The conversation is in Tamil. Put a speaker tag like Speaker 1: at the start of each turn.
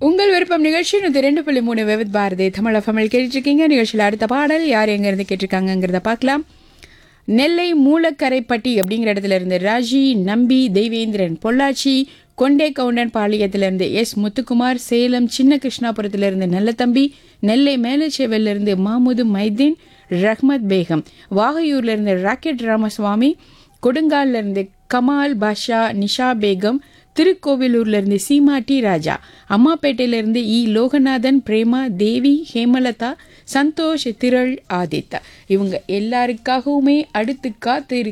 Speaker 1: உங்கள் விருப்பம் நிகழ்ச்சி நூற்றி ரெண்டு புள்ளி மூணு விவித் பாரதி தமிழ் தமிழ் கேட்டுருக்கீங்க நிகழ்ச்சியில் அடுத்த பாடல் யார் எங்கேருந்து கேட்டிருக்காங்கங்கிறத பார்க்கலாம் நெல்லை மூலக்கரைப்பட்டி அப்படிங்கிற இடத்துல இருந்து ராஜி நம்பி தெய்வேந்திரன் பொள்ளாச்சி கொண்டே கவுண்டன் பாளையத்திலிருந்து எஸ் முத்துக்குமார் சேலம் சின்ன கிருஷ்ணாபுரத்திலிருந்து நல்லதம்பி நெல்லை மேலச்சேவல்ல இருந்து மாமுது மைதீன் ரஹ்மத் பேகம் வாகையூர்ல இருந்து ராக்கெட் ராமசுவாமி கொடுங்கால்ல இருந்து கமால் பாஷா நிஷா பேகம் திருக்கோவிலூர்ல இருந்து சீமா டி ராஜா அம்மாப்பேட்டையில இருந்து இ லோகநாதன் பிரேமா தேவி ஹேமலதா சந்தோஷ் திரள் ஆதித்தா இவங்க எல்லாருக்காகவுமே அடுத்து காத்து